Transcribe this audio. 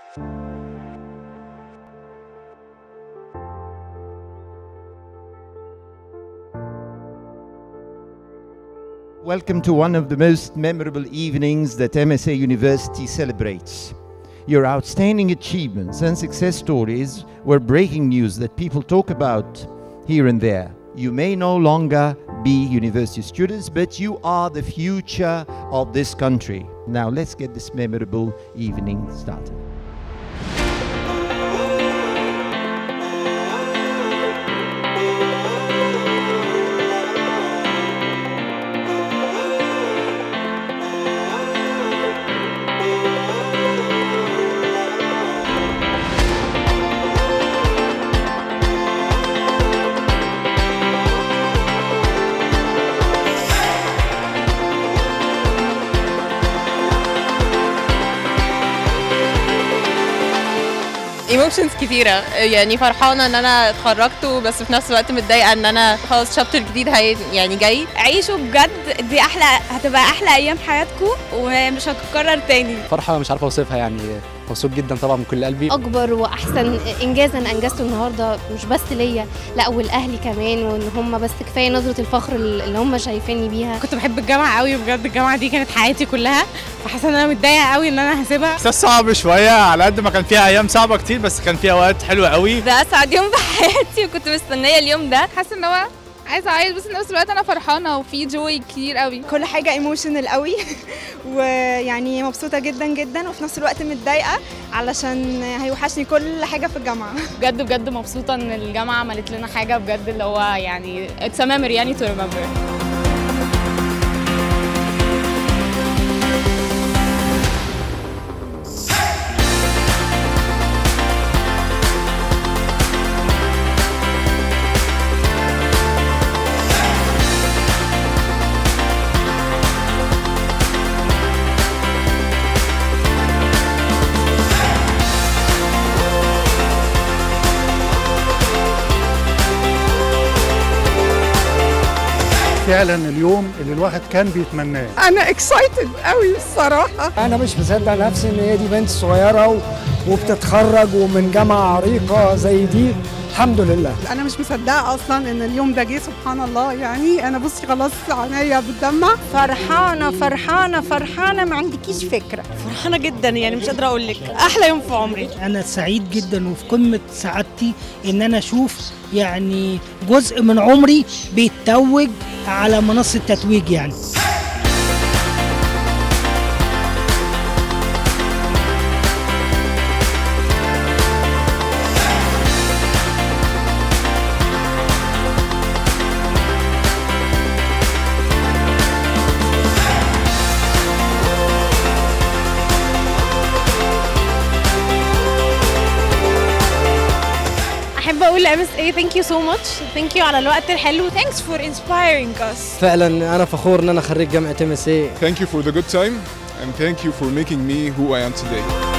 Welcome to one of the most memorable evenings that MSA University celebrates. Your outstanding achievements and success stories were breaking news that people talk about here and there. You may no longer be university students, but you are the future of this country. Now, let's get this memorable evening started. ايموشنز كتيرة يعني فرحانة ان انا اتخرجت بس في نفس الوقت متضايقة ان انا خلاص شابتر جديد هي يعني جاي عيشوا بجد دي احلى هتبقى احلى ايام حياتكم ومش هتتكرر تاني فرحة مش عارفة اوصفها يعني مبسوط جدا طبعا من كل قلبي اكبر واحسن انجازا انجزته النهارده مش بس ليا لا والاهلي كمان وان هم بس كفايه نظره الفخر اللي هم شايفيني بيها كنت بحب الجامعة قوي بجد الجامعة دي كانت حياتي كلها فحاسة ان انا متضايقة قوي ان انا هسيبها احساس صعب شويه على قد ما كان فيها ايام صعبه كتير بس كان فيها اوقات حلوه قوي ده اسعد يوم في حياتي وكنت مستنيه اليوم ده حاسه ان هو عايزه اعيط بس في نفس الوقت انا فرحانه وفي جوي كتير قوي كل حاجة ايموشنال قوي ويعني مبسوطة جدا جدا وفي نفس الوقت متضايقة علشان هيوحشني كل حاجة في الجامعة بجد بجد مبسوطة ان الجامعة عملت لنا حاجة بجد اللي هو يعني it's a memory يعني to remember فعلا اليوم اللي الواحد كان بيتمناه انا اكسايتد قوي الصراحة انا مش مصدق نفسي ان هي دي بنت صغيره و... وبتتخرج ومن جامعه عريقه زي دي الحمد لله انا مش مصدقة اصلا ان اليوم ده جه سبحان الله يعني انا بصي خلاص عينيا بتدمع فرحانه فرحانه فرحانه ما عندكيش فكره فرحانة جدا يعني مش قادرة اقول لك احلى يوم في عمري انا سعيد جدا وفي قمه سعادتي ان انا اشوف يعني جزء من عمري بيتوج على منصه تتويج يعني احب اقول لام اس اي ثانك يو سو ماتش ثانك يو على الوقت الحلو ثانكس فور انسبايرنج اس فعلا انا فخور ان انا خريج جامعه ام اس اي Thank you for the good time and thank you for making me who I am today.